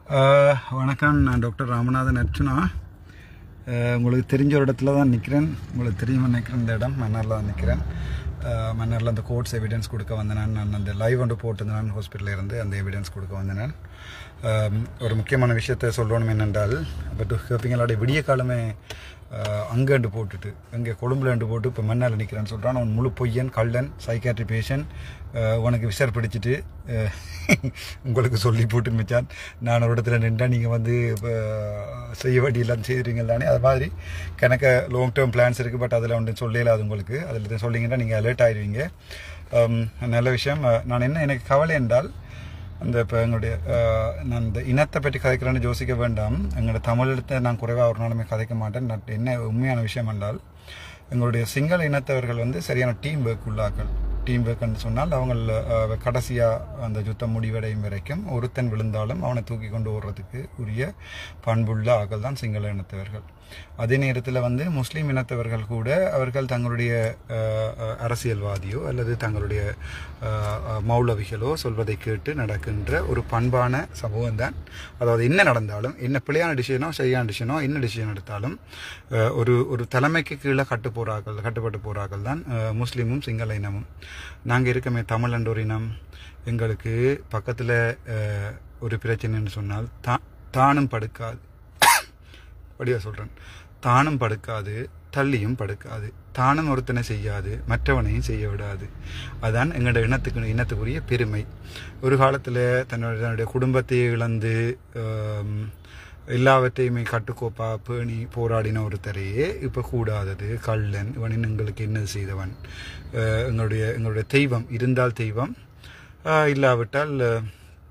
அஹ், வணக்கம் நான் டாக்டர் ராமநாதன் அர்ச்சுனா அஹ், உங்களுக்கு தெரிஞ்ச ஒரு இடத்துல தான் நிற்கிறேன் உங்களுக்கு தெரியும் நினைக்கிறேன் இந்த இடம் மன்னாரில் தான் நிற்கிறேன் அஹ், மன்னாரில் அந்த கோர்ட்ஸ் எவிடன்ஸ் கொடுக்க வந்தேன் நான் அந்த லைவ் ஒன்று போட்டிருந்தேன் ஹாஸ்பிட்டலில் இருந்து அந்த எவிடன்ஸ் கொடுக்க வந்தேன் நான். அஹ், ஒரு முக்கியமான விஷயத்தை சொல்லணும் என்னென்றால் பட் கேப்பீங்களோட விடிய காலமே அங்கேண்டு போட்டுட்டு இங்கே கொழும்புலண்டு போட்டு இப்போ மண்ணால் நிற்கிறேன்னு சொல்கிறான் அவன் முழு பொய்யன் கள்ளன் சைக்காட்ரி பேஷண்ட் உனக்கு விஷர் பிடிச்சிட்டு அஹ், உங்களுக்கு சொல்லி போட்டு மிச்சான் நான் ஒரு இடத்துல நின்றா நீங்கள் வந்து இப்போ செய்ய வேண்டியெல்லாம் செய்கிறீங்க தானே அது மாதிரி கணக்க லாங் டேர்ம் பிளான்ஸ் இருக்குது பட் அதில் ஒன்று சொல்லல அது உங்களுக்கு அதில் சொல்லிங்கன்னா நீங்கள் அலர்ட் ஆயிடுவீங்க Um, நல்ல விஷயம் அஹ், நான் என்ன எனக்கு கவலை என்றால் அந்த இப்போ எங்களுடைய அஹ், நான் இந்த இனத்தை பற்றி கதைக்கிறேன்னு யோசிக்க வேண்டாம் எங்களோட தமிழத்தை நான் குறைவாக ஒரு நாளுமே கதைக்க மாட்டேன் நான் என்ன உண்மையான விஷயம் என்றால் எங்களுடைய சிங்கள இனத்தவர்கள் வந்து சரியான டீம் ஒர்க் உள்ளாக்கள் டீம் ஒர்க்னு சொன்னால் அவங்க கடைசியாக அந்த யுத்தம் முடிவடையும் வரைக்கும் ஒருத்தன் விழுந்தாலும் அவனை தூக்கி கொண்டு ஓடுறதுக்கு உரிய பண்புள்ள ஆக்கள் தான் சிங்கள இனத்தவர்கள் அதே நேரத்தில் வந்து முஸ்லீம் இனத்தவர்கள் கூட அவர்கள் தங்களுடைய அஹ், அஹ், அரசியல்வாதியோ அல்லது தங்களுடைய அஹ், அஹ், மௌலவிகளோ சொல்வதை கேட்டு நடக்கின்ற ஒரு பண்பான சமூகம் தான் அதாவது என்ன நடந்தாலும் என்ன பிழையான டிசிஷனோ சரியான டிசிஷனோ என்ன டிசிஷன் எடுத்தாலும் அஹ், ஒரு ஒரு தலைமைக்கு கீழே கட்டு போறார்கள் கட்டுப்பட்டு போறார்கள் தான் அஹ், முஸ்லீமும் சிங்கள இனமும் நாங்கள் இருக்கமே தமிழ் என்ற ஒரு இனம் எங்களுக்கு பக்கத்தில் ஒரு பிரச்சனைன்னு சொன்னால் தா தானும் படுக்காது படியா சொல்கிறேன் தானும் படுக்காது தள்ளியும் படுக்காது தானும் ஒருத்தனை செய்யாது மற்றவனையும் செய்ய விடாது அதான் எங்களோட இனத்துக்கு இனத்துக்குரிய பெருமை ஒரு காலத்தில் தன்னுடைய தன்னுடைய குடும்பத்தை இழந்து ஆம், எல்லாவற்றையுமே கட்டுக்கோப்பா பேணி போராடின ஒருத்தரையே இப்போ கூடாதது கள்ளன் இவன் எங்களுக்கு என்ன செய்தவன் அஹ், எங்களுடைய எங்களுடைய தெய்வம் இருந்தால் தெய்வம் அஹ், இல்லாவிட்டால் அஹ்,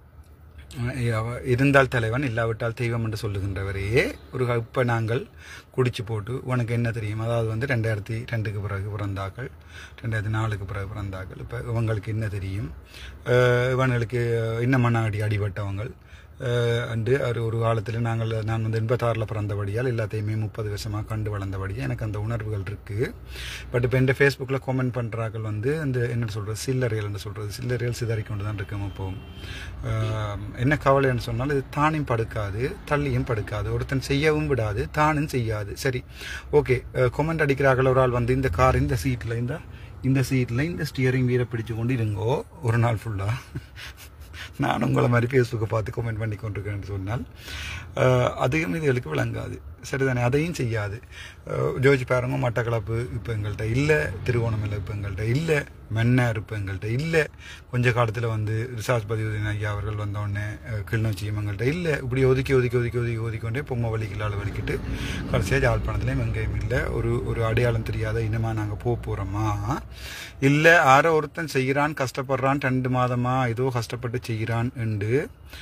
அவ- இருந்தால் தலைவன் இல்லாவிட்டால் தெய்வம் என்று சொல்லுகின்றவரையே ஒரு இப்போ நாங்கள் குடிச்சு போட்டு உனக்கு என்ன தெரியும் அதாவது வந்து ரெண்டாயிரத்தி ரெண்டுக்கு பிறகு பிறந்தாக்கள் ரெண்டாயிரத்தி நாலுக்கு பிறகு பிறந்தாக்கள் இப்போ இவங்களுக்கு என்ன தெரியும் அஹ் இவங்களுக்கு என்ன மண்ணாடி அடிபட்டவங்க அஹ் அண்டு அது ஒரு காலத்தில் நாங்கள் நான் வந்து எண்பத்தாறில் பிறந்தபடியால் எல்லாத்தையுமே முப்பது வருஷமாக கண்டு வளர்ந்தபடியாக எனக்கு அந்த உணர்வுகள் இருக்குது பட் இப்போ என் ஃபேஸ்புக்கில் கமெண்ட் பண்ணுறாக்கள் வந்து அந்த என்ன சொல்கிறது சில்லறைகள்னு சொல்கிறது சில்லறைகள் சிதறி கொண்டு தான் இருக்கோம் இப்போவும் அஹ் என்ன கவலைன்னு சொன்னால் இது தானும் படுக்காது தள்ளியும் படுக்காது ஒருத்தன் செய்யவும் விடாது தானும் செய்யாது சரி ஓகே கொமெண்ட் அடிக்கிறார்கள் ஒரு ஆள் வந்து இந்த கார் இந்த சீட்டில் இந்த இந்த சீட்டில் இந்த ஸ்டியரிங் வீரை பிடிச்சு கொண்டு இருங்கோ ஒரு நாள் ஃபுல்லாக நான் உங்களை மாதிரி ஃபேஸ்புக்கை பார்த்து கமெண்ட் பண்ணி கொண்டிருக்கேன்னு சொன்னால் அஹ், அதுவும் இதுகளுக்கு விளங்காது சரிதானே அதையும் செய்யாது அஹ், ஜோதிச்சு பாருங்க மட்டக்களப்பு இப்போ எங்கள்கிட்ட இல்லை திருவோணமலை இப்போ எங்கள்கிட்ட இல்லை மன்னார் இப்போ எங்கள்கிட்ட இல்லை கொஞ்ச காலத்தில் வந்து ரிசார்ஜ் பதிவுதீன் ஐயா அவர்கள் வந்தோடனே கிளிநொச்சியும் எங்கள்கிட்ட இல்லை இப்படி ஒதுக்கி ஒதுக்கி ஒதுக்கி ஒதுக்கி ஒதுக்கிக்கொண்டே பொம்மை வலிக்கலால் வலிக்கிட்டு கடைசியாக யாழ்ப்பாணத்துலேயும் எங்கேயும் இல்லை ஒரு ஒரு அடையாளம் தெரியாத இனமாக நாங்கள் போக போகிறோமா இல்லை யாரோ ஒருத்தன் செய்கிறான் கஷ்டப்படுறான் ரெண்டு மாதமா ஏதோ கஷ்டப்பட்டு செய்கிறான் என்று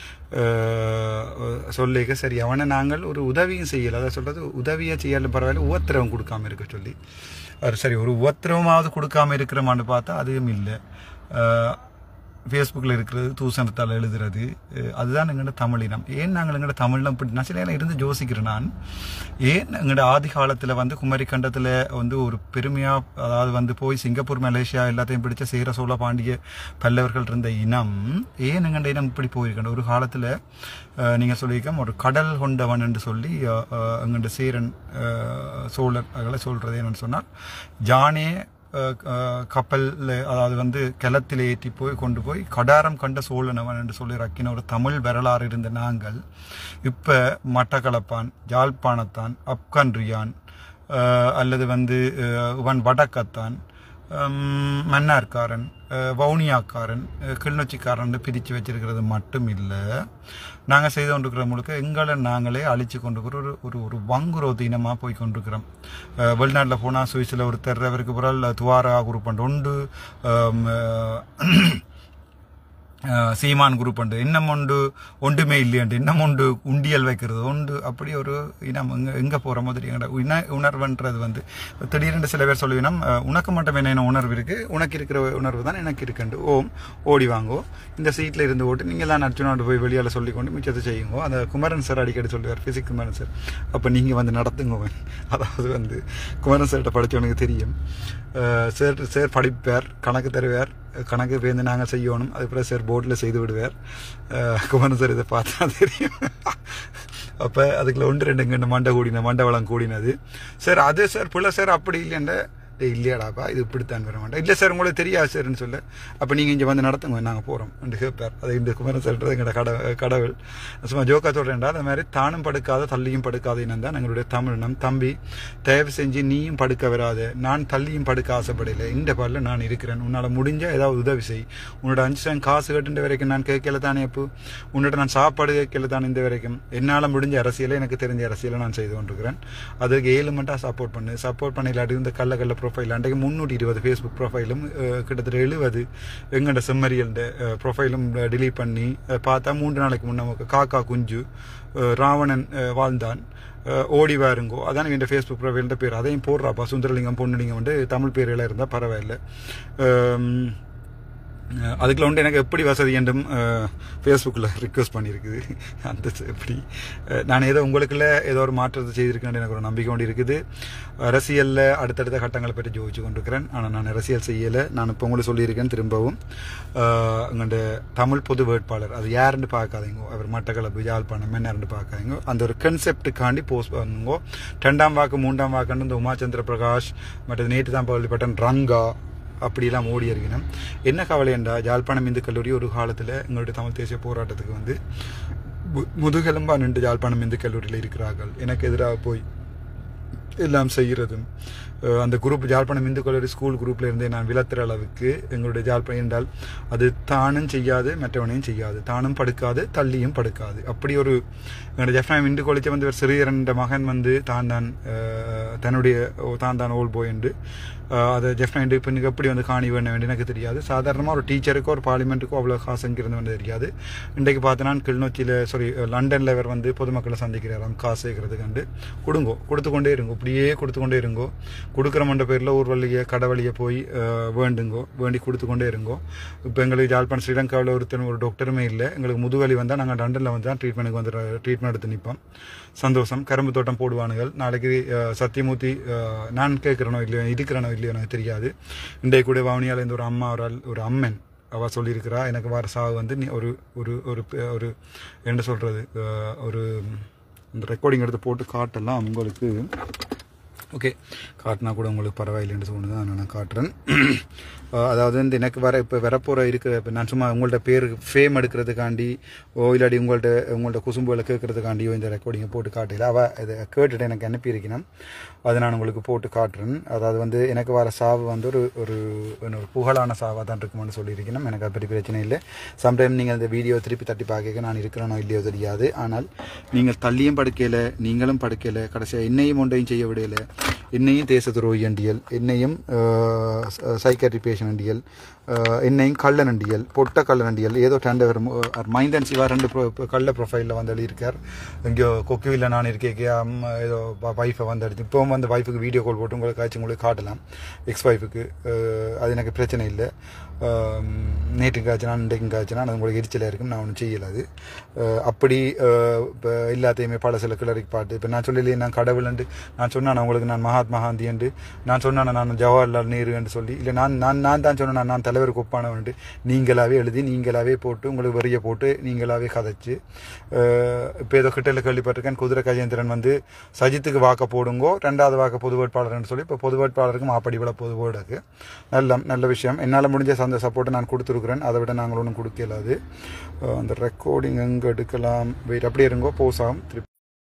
அஹ், சொல்லிக்க சரி அவனை நாங்கள் ஒரு உதவியும் செய்யலை அதை சொல்கிறது உதவியை செய்யல பரவாயில்ல உபத்திரவம் கொடுக்காம இருக்க சொல்லி அது சரி ஒரு உபத்திரவமாவது கொடுக்காம இருக்கிறோமான்னு பார்த்தா அதுவும் இல்லை ஃபேஸ்புக்கில் இருக்கிறது தூசணத்தால் எழுதுறது அஹ் அதுதான் எங்களோட தமிழினம் ஏன் நாங்கள் எங்களோட தமிழினம் இப்படி நான் சில நேரம் இருந்து யோசிக்கிறேன் நான் ஏன் எங்களோட ஆதி காலத்தில் வந்து குமரி கண்டத்தில் வந்து ஒரு பெருமையாக அதாவது வந்து போய் சிங்கப்பூர் மலேசியா எல்லாத்தையும் பிடிச்ச சேர சோழ பாண்டிய பல்லவர்கள் இருந்த இனம் ஏன் எங்களோட இனம் இப்படி போயிருக்கணும் ஒரு காலத்தில் நீங்கள் சொல்லியிருக்க ஒரு கடல் கொண்டவன் என்று சொல்லி அஹ், அஹ், எங்களோட சேரன் அஹ், சோழர் அதெல்லாம் சொல்கிறது என்னன்னு சொன்னால் ஜானே அஹ், அஹ், கப்பல்ல அதாவது வந்து கிளத்தில் ஏற்றி போய் கொண்டு போய் கடாரம் கண்ட சோழனவன் என்று சொல்லி ரக்கின ஒரு தமிழ் வரலாறு இருந்த நாங்கள் இப்போ மட்டக்களப்பான் யாழ்ப்பாணத்தான் அப்கன்றியான் அஹ், அல்லது வந்து அஹ், இவன் வடக்கத்தான் ஹம், மன்னார்காரன் அஹ், வவுனியாக்காரன் அஹ், கிளிநொச்சிக்காரன் பிரித்து வச்சிருக்கிறது மட்டும் இல்லை நாங்கள் செய்து கொண்டிருக்கிற முழுக்க எங்களை நாங்களே அழிச்சு கொண்டிருக்கிற ஒரு ஒரு ஒரு வங்குரோத்து இனமாக போய் கொண்டிருக்கிறோம் அஹ், வெளிநாட்டில் போனால் சுவிஸில் ஒருத்தர் அவருக்கு பிறகு துவாரா குரூப் உண்டு ஹம், அஹ், அஹ் சீமான் குரூப் உண்டு இன்னும் உண்டு ஒன்றுமே இல்லையண்டு இன்னும் உண்டு உண்டியல் வைக்கிறது உண்டு அப்படி ஒரு இனம் எங்க எங்க போற மாதிரி எங்கட இன உணர்வுன்றது வந்து திடீரென்று சில பேர் சொல்லுவினம் அஹ் உனக்கு மட்டும் என்ன உணர்வு இருக்கு உனக்கு இருக்கிற உணர்வு தான் எனக்கு இருக்குண்டு ஓம் ஓடி வாங்கோ இந்த சீட்ல இருந்து ஓட்டு நீங்க எல்லாம் நச்சுனாண்டு போய் வெளியால சொல்லி கொண்டு மிச்சத்தை செய்யுங்க அந்த குமரன் சார் அடிக்கடி சொல்லுவார் பிசிக்ஸ் குமரன் சார் அப்ப நீங்க வந்து நடத்துங்க அதாவது வந்து குமரன் சார்கிட்ட படிச்சவனுக்கு தெரியும் அஹ் சார் சார் படிப்பார் கணக்கு தருவார் கணக்கு பேருந்து நாங்கள் செய்யணும் அதுக்கப்புறம் சார் போர்டில் செய்து விடுவார் அஹ் குமரன் சார் இதை பார்த்தா தெரியும் அப்போ அதுக்குள்ள ஒன்று ரெண்டு இங்கே மண்டை கூடின மண்டை வளம் கூடினது சார் அது சார் பிள்ளை சார் அப்படி இல்லைன்ற டேய் இல்லையாடாப்பா இது இப்படித்தான் வர மாட்டேன் இல்லை சார் உங்களுக்கு தெரியாது சார்னு சொல்ல அப்போ நீங்கள் இங்கே வந்து நடத்துங்க நாங்கள் போகிறோம் என்று கேட்பார் அது இந்த குமரன் சார்ன்றது எங்களோட கட கடவுள் சும்மா ஜோக்கா சொல்கிறேன்டா அது மாதிரி தானும் படுக்காத தள்ளியும் படுக்காத இனம் தான் எங்களுடைய தமிழ் இனம் தம்பி தயவு செஞ்சு நீயும் படுக்க வராது நான் தள்ளியும் படுக்க ஆசைப்படலை இந்த பாடல நான் இருக்கிறேன் உன்னால் முடிஞ்ச ஏதாவது உதவி செய் உன்னோட அஞ்சு சாங் காசு கட்டுன்ற வரைக்கும் நான் கேட்கல தானே அப்போ உன்னோட நான் சாப்பாடு கேட்கல தான் இந்த வரைக்கும் என்னால் முடிஞ்ச அரசியலை எனக்கு தெரிஞ்ச அரசியலை நான் செய்து கொண்டிருக்கிறேன் அதுக்கு ஏழு மட்டும் சப்போர்ட் பண்ணு சப்போர்ட் பண்ணிலாட்டி இந்த கள்ள கள்ள ப்ரொஃபைல் அன்றைக்கு முந்நூற்றி இருபது ஃபேஸ்புக் ப்ரொஃபைலும் அஹ், கிட்டத்தட்ட எழுபது எங்கள்ட செம்மறியல் ப்ரொஃபைலும் delete பண்ணி அஹ், பார்த்தா மூன்று நாளைக்கு முன்ன காக்கா குஞ்சு அஹ், ராவணன் அஹ், வாழ்ந்தான் அஹ், ஓடி வாருங்கோ அதான் என் ஃபேஸ்புக் ப்ரொஃபைல்ன்ற பேர் அதையும் போடுறாப்பா சுந்தரலிங்கம் பொன்னுலிங்கம் வந்து தமிழ் பேரில் இருந்தால் பரவாயில்லை அம், அஹ் அதுக்குள்ள வந்து எனக்கு எப்படி வசதி என்றும் ஃபேஸ்புக்கில் ரிக்வெஸ்ட் பண்ணியிருக்குது அந்த ச- எப்படி அஹ் நான் ஏதோ உங்களுக்குள்ள ஏதோ ஒரு மாற்றத்தை செய்திருக்கேன் எனக்கு ஒரு நம்பிக்கை கொண்டு இருக்குது அரசியலில் அடுத்தடுத்த கட்டங்களை பற்றி ஜோதிச்சு கொண்டிருக்கிறேன் ஆனால் நான் அரசியல் செய்யலை நான் இப்போ உங்களுக்கு சொல்லியிருக்கேன் திரும்பவும் அஹ் எங்கள்ட தமிழ் பொது வேட்பாளர் அது யாருன்னு பார்க்காதீங்க அவர் மட்டக்களப்பு யாழ்ப்பாணம் என்னன்னு பார்க்காதீங்க அந்த ஒரு கன்செப்டுக்காண்டி போஸ்ட் பண்ணுங்க ரெண்டாம் வாக்கு மூன்றாம் வாக்குன்னு இந்த உமாச்சந்திர பிரகாஷ் மற்றது நேற்று தான் பள்ளிப்பட்டன் ரங்கா அப்படிலாம் ஓடி இருக்கணும் என்ன கவலை என்றா யாழ்ப்பாணம் இந்து கல்லூரி ஒரு காலத்தில் எங்களுடைய தமிழ் தேசிய போராட்டத்துக்கு வந்து மு- முதுகெலும்பா நின்று யாழ்ப்பாணம் இந்து கல்லூரியில் இருக்கிறார்கள் எனக்கு எதிராக போய் எல்லாம் செய்கிறதும் அஹ் அந்த குரூப் ஜாழ்ப்பாணம் இந்து கல்லூரி ஸ்கூல் குரூப்ல இருந்தே நான் விளத்துற அளவுக்கு எங்களுடைய ஜாழ்ப்பாணம் என்றால் அது தானும் செய்யாது மற்றவனையும் செய்யாது தானும் படுக்காது தள்ளியும் படுக்காது அப்படி ஒரு எங்களுடைய ஜெஃப்ராம் இந்து காலேஜ் வந்து ஒரு சிறியரன் மகன் வந்து தான் தான் அஹ், தன்னுடைய ஓ, தான் தான் ஓல் போய் என்று அஹ், அதை ஜெஃப்னா இண்டு பெண்ணுக்கு எப்படி வந்து காணி வேணும் என்று எனக்கு தெரியாது சாதாரணமாக ஒரு டீச்சருக்கோ ஒரு பார்லிமெண்ட்டுக்கோ அவ்வளோ காசு எங்கிருந்து வந்து தெரியாது இன்றைக்கு பார்த்தோன்னா கிளிநொச்சியில் சாரி லண்டனில் இவர் வந்து பொதுமக்களை சந்திக்கிறாராம் காசு சேர்க்கறது கண்டு கொடுங்கோ கொடுத்து கொண்டே இருங்கோ இப்படியே கொடுத்து கொண்டே இருங்கோ கொடுக்குற மண்ட பேரில் ஊர்வழியை கடவழியை போய் அஹ், வேண்டுங்கோ வேண்டி கொடுத்து கொண்டே இருங்கோ இப்போ எங்களுக்கு யாழ்ப்பாணம் ஸ்ரீலங்காவில் ஒருத்தர் ஒரு டாக்டருமே இல்லை எங்களுக்கு முதுவலி வந்தால் நாங்கள் லண்டனில் வந்து தான் ட்ரீட்மெண்ட்டுக்கு வந்து ட்ரீட்மெண்ட் எடுத்து நிற்போம் சந்தோஷம் கரும்பு தோட்டம் போடுவானுகள் நாளைக்கு அஹ், சத்தியமூர்த்தி அஹ், நான் கேட்குறனோ இல்லையோ இருக்கிறனோ இல்லையோ எனக்கு தெரியாது இன்றைய கூட வவுனியால இருந்து ஒரு அம்மா ஒரு ஆள் ஒரு அம்மன் அவ சொல்லியிருக்கிறா எனக்கு வர சாவு வந்து நீ ஒரு ஒரு ஒரு பே- ஒரு என்ன சொல்றது அஹ், ஒரு இந்த ரெக்கார்டிங் எடுத்து போட்டு காட்டலாம் உங்களுக்கு ஓகே காட்டினா கூட உங்களுக்கு பரவாயில்லைன்னு சொன்னு தான் நான் காட்டுறேன் அஹ் அதாவது வந்து எனக்கு வர இப்போ வரப்போகிற இருக்கிற இப்போ நான் சும்மா உங்கள்ட்ட பேர் ஃபேம் எடுக்கிறதுக்காண்டி ஓ இல்லாடி உங்கள்ட்ட உங்கள்ட்ட குசும்புகளை கேட்கறதுக்காண்டியோ இந்த ரெக்கார்டிங்கை போட்டு காட்டல அவள் இதை கேட்டுட்டு எனக்கு அனுப்பியிருக்கணும் அதை நான் உங்களுக்கு போட்டு காட்டுறேன் அதாவது வந்து எனக்கு வர சாவு வந்து ஒரு ஒரு என்ன ஒரு புகழான சாவாக தான் இருக்கும்னு சொல்லியிருக்கணும் எனக்கு அதை பற்றி பிரச்சனை இல்லை சம்டைம் நீங்கள் இந்த வீடியோ திருப்பி தட்டி பார்க்க நான் இருக்கிறேனோ இல்லையோ தெரியாது ஆனால் நீங்கள் தள்ளியும் படுக்கையில் நீங்களும் படுக்கையில் கடைசியாக என்னையும் ஒன்றையும் செய்ய விடையில என்னையும் தேச துரோகி அண்டியல் என்னையும் சைக்காட்ரி பேஷன் அண்டியல் அஹ், என்னையும் கள்ளன் அண்டியல் பொட்ட கள்ளன் அண்டியல் ஏதோ டேண்டவர் மைந்தன் சிவா ரெண்டு pro- கள்ள ப்ரொஃபைலில் வந்து எழுதியிருக்கார் எங்கேயோ கொக்குவில் நான் இருக்கேன் அம்மா ஏதோ வைஃபை வந்து அடிச்சு இப்போவும் வந்து வைஃபுக்கு வீடியோ கால் போட்டு உங்களுக்கு காய்ச்சி உங்களுக்கு காட்டலாம் எக்ஸ் வைஃபுக்கு அது எனக்கு பிரச்சனை இல்லை நேற்று காய்ச்சினா இன்றைக்கும் காய்ச்சினா அது உங்களுக்கு எரிச்சலாக இருக்கும் நான் ஒன்றும் செய்யலை அது அஹ், அப்படி அஹ், இப்போ எல்லாத்தையுமே பல சில கிளறிக்கு பாட்டு இப்போ நான் சொல்லலையே நான் கடவுள்ண்டு நான் சொன்னேன் உங்களுக்கு நான் மகாத்மா காந்தி என்று நான் சொன்னேன் நான் ஜவஹர்லால் நேரு என்று சொல்லி இல்லை நான் நான் நான் தான் சொன்னேன் நான் தலைவருக்கு ஒப்பானவன்ட்டு நீங்களாவே எழுதி நீங்களாவே போட்டு உங்களுக்கு வரிய போட்டு நீங்களாவே கதைச்சு இப்போ ஏதோ கிட்டல கேள்விப்பட்டிருக்கேன் குதிரை கஜேந்திரன் வந்து சஜித்துக்கு வாக்க போடுங்கோ ரெண்டாவது வாக்க பொது வேட்பாளர்னு சொல்லி இப்போ பொது வேட்பாளருக்கு மாப்படி விட பொது வேர்டுக்கு நல்ல நல்ல விஷயம் என்னால் முடிஞ்ச அந்த சப்போர்ட்டை நான் கொடுத்துருக்குறேன் அதை விட நாங்கள் ஒன்றும் கொடுக்கல அது அஹ் அந்த ரெக்கார்டிங் எங்கே எடுக்கலாம் வெயிட் அப்படியே இருங்கோ போசாம் திருப்பி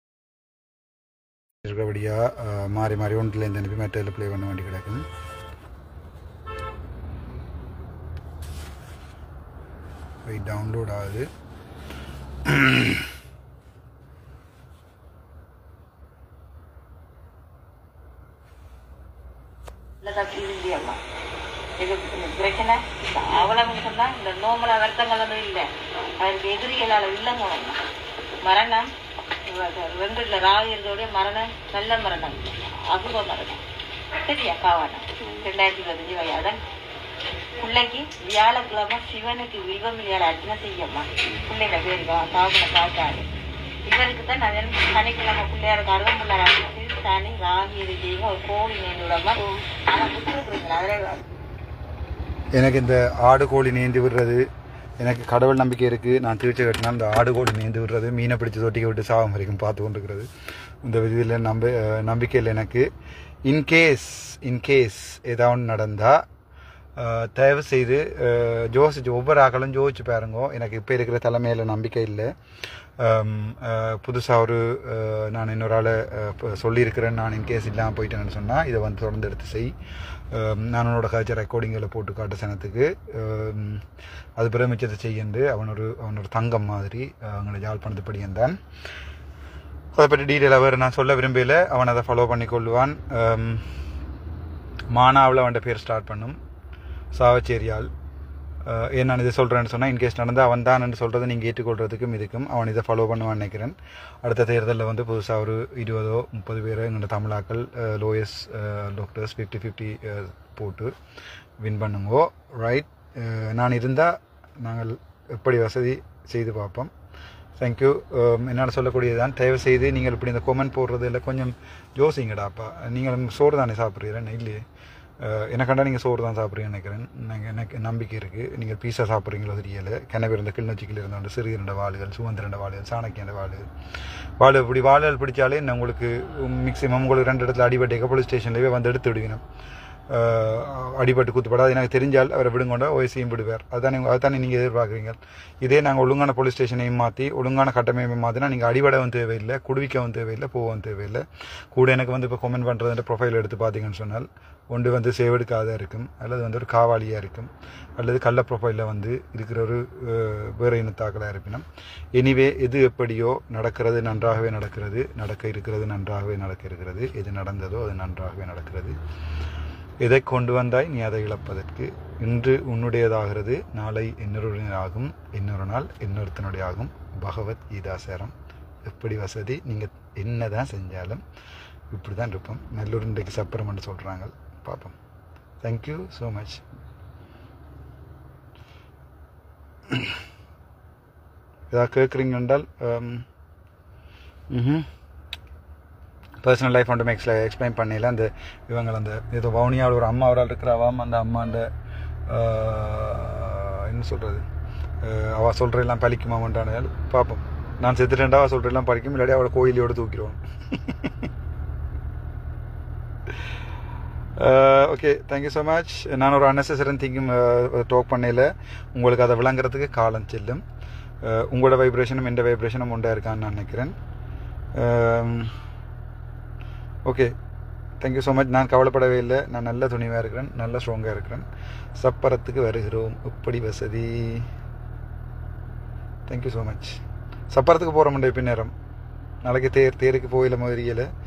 இருக்கிறபடியாக மாறி மாறி ஒன்றுலேருந்து அனுப்பி மெட்டரில் ப்ளே பண்ண வேண்டி கிடக்கும் வெயிட் டவுன்லோட் ஆகுது இல்லதான் இது இல்லையம்மா இது இந்த பிரச்சனை இந்த அவ்வளவு சொன்னா இந்த நோமல வருத்தங்கள் வந்து இல்லை அதற்கு எதிரிகளால் இல்லைங்க ஒண்ணு. மரணம் இவ- ரெண்டு இல்லை ராவியர்களுடைய மரணம் நல்ல மரணம் அசுப மரணம் சரியா காவானம் ரெண்டாயிரத்தி பதினஞ்சு வயதான் பிள்ளைக்கு வியாழக்கிழமை சிவனுக்கு வில்வம் விளையாட அர்ச்சனை செய்யம்மா பிள்ளைங்க பேர் காவனை காட்டாரு இவருக்கு தான் நான் சனிக்கிழமை பிள்ளையாருக்கு அருகம் பிள்ளையார் அடிச்சு சனி ராகி இது செய்யுங்க ஒரு கோழி நேர்ந்து விடாம ஆனா புத்திருக்குறீங்களா அதில் எனக்கு இந்த ஆடு கோழி நேந்து விடுறது எனக்கு கடவுள் நம்பிக்கை இருக்குது நான் தீர்ச்சி கட்டினா இந்த ஆடு கோழி நேந்து விடுறது மீனை பிடிச்சி தொட்டிக்க விட்டு சாவம் வரைக்கும் பார்த்து கொண்டிருக்கிறது இந்த இதில் நம்ப அஹ், நம்பிக்கையில் எனக்கு இன்கேஸ் இன்கேஸ் ஏதாவது ஒன்று நடந்தால் தயவு செய்து அஹ், யோசிச்சு ஒவ்வொரு ஆக்களும் யோசிச்சு பாருங்க எனக்கு இப்போ இருக்கிற தலைமையில் நம்பிக்கை இல்லை புதுசாக ஒரு அஹ், நான் இன்னொரு ஆளை அஹ், இப்ப சொல்லியிருக்கிறேன் நான் இன்கேஸ் இல்லாமல் போயிட்டேன்னு சொன்னால் இதை வந்து தொடர்ந்து எடுத்து செய் அஹ், நான் உன்னோட கழிச்ச ரெக்கார்டிங்கில் போட்டு காட்ட சனத்துக்கு அஹ், அது பிறகு மிச்சத்தை செய்யண்டு அவன் ஒரு அவனோட தங்கம் மாதிரி அஹ், அவங்களை யாழ்ப்பாணத்து படியந்தான் அதை பற்றி டீட்டெயிலாக வேறு நான் சொல்ல விரும்பல அவன் அதை ஃபாலோ பண்ணி கொள்வான் அம், மானாவில் அவன் பேர் ஸ்டார்ட் பண்ணும் சாவச்சேரியால் அஹ், ஏன் நான் இதை சொல்கிறேன்னு சொன்னால் இன்கேஸ் நடந்தால் அவன் தான் சொல்கிறத நீங்கள் ஏற்றுக்கொள்றதுக்கும் இதுக்கும் அவன் இதை ஃபாலோ பண்ணுவான்னு நினைக்கிறேன் அடுத்த தேர்தலில் வந்து புதுசாக ஒரு இருபதோ முப்பது பேர் எங்களோட தமிழாக்கள் லோயஸ் டாக்டர்ஸ் ஃபிஃப்டி ஃபிஃப்டி போட்டு வின் பண்ணுங்கோ ரைட் நான் இருந்தால் நாங்கள் எப்படி வசதி செய்து பார்ப்போம் தேங்க்யூ என்னால் சொல்லக்கூடியதுதான் தயவு செய்து நீங்கள் இப்படி இந்த கொமெண்ட் போடுறது இல்லை கொஞ்சம் யோசிங்கடாப்பா நீங்கள் சோறு தானே சாப்பிட்றீங்க என்ன இல்லையே அஹ், எனக்கு கண்டா நீங்கள் சோறு தான் சாப்பிட்றீங்கன்னு நினைக்கிறேன் நாங்கள் எனக்கு நம்பிக்கை இருக்குது நீங்கள் பீஸா சாப்பிட்றீங்களோ தெரியல கிணறு இருந்த கிளிநொச்சிக்கில் இருந்த சிறு இரண்ட வாளுகள் சுமந்திரண்ட வாளுகள் சாணக்கியண்ட வாளுகள் வாள் இப்படி வாளுகள் பிடிச்சாலே நான் உங்களுக்கு மேக்ஸிமம் உங்களுக்கு ரெண்டு இடத்துல அடிபட்டேக்க போலீஸ் ஸ்டேஷன்லேயே வந்து எடுத்து விடுவினோம் அஹ் அடிபட்டு குத்துப்படாது எனக்கு தெரிஞ்சால் அவரை விடுங்கொண்டா ஓய்சியும் விடுவார் அதுதானே அதுதானே நீங்கள் எதிர்பார்க்குறீங்க இதே நாங்கள் ஒழுங்கான போலீஸ் ஸ்டேஷனையும் மாற்றி ஒழுங்கான கட்டமைப்பையும் மாற்றினா நீங்கள் அடிபடவும் தேவையில்லை குடுவிக்கவும் தேவையில்லை போகவும் தேவையில்லை கூட எனக்கு வந்து இப்போ கமெண்ட் பண்ணுறது ப்ரொஃபைல் எடுத்து பார்த்தீங்கன்னு சொன்னால் ஒன்று வந்து சேவெடுக்காத இருக்கும் அல்லது வந்து ஒரு காவாலியாக இருக்கும் அல்லது கள்ள ப்ரொஃபைலில் வந்து இருக்கிற ஒரு அஹ், வேறு இனத்தாக்களாக இருப்பினும் எனிவே எது எப்படியோ நடக்கிறது நன்றாகவே நடக்கிறது நடக்க இருக்கிறது நன்றாகவே நடக்க இருக்கிறது எது நடந்ததோ அது நன்றாகவே நடக்கிறது எதை கொண்டு வந்தாய் நீ அதை இழப்பதற்கு இன்று உன்னுடையதாகிறது நாளை இன்னொருடையதாகும் இன்னொரு நாள் இன்னொருத்தனுடைய ஆகும் பகவத் கீதாசாரம் எப்படி வசதி நீங்கள் என்ன தான் செஞ்சாலும் இப்படி தான் இருப்போம் நல்லூர் இன்றைக்கு சப்பரம்னு சொல்கிறாங்க பார்ப்போம் தேங்க்யூ ஸோ மச் ஏதாவது கேட்குறீங்க என்றால் ம் பர்சனல் லைஃப் ஒன்று எக்ஸ்ல எக்ஸ்பிளைன் பண்ணல அந்த இவங்க அந்த ஏதோ வவுனியாவில் ஒரு அம்மா அவரால் இருக்கிறாவாம் அந்த அம்மாண்ட ஆஹ், என்ன சொல்கிறது அவள் சொல்கிற எல்லாம் பழிக்குமாமன்றான பார்ப்போம் நான் செத்துட்டேன்டா அவள் சொல்கிற எல்லாம் பழிக்கும் இல்லாட்டி அவளை கோயிலையோடு தூக்கிடுவோம் ஓகே தேங்க்யூ ஸோ மச் நான் ஒரு அன்னெசரி திங்கும் டாக் பண்ணையில் உங்களுக்கு அதை விளங்குறதுக்கு காலம் செல்லும் அஹ், உங்களோட வைப்ரேஷனும் எந்த வைப்ரேஷனும் உண்டா இருக்கான்னு நான் நினைக்கிறேன் ஓகே தேங்க்யூ ஸோ மச் நான் கவலைப்படவே இல்லை நான் நல்ல துணிவாக இருக்கிறேன் நல்ல ஸ்ட்ராங்காக இருக்கிறேன் சப்பரத்துக்கு வருகிறோம் எப்படி வசதி தேங்க்யூ ஸோ மச் சப்பரத்துக்கு போகிற முடியும் பின்னேரம் நாளைக்கு தேர் தேருக்கு போயில மாதிரியல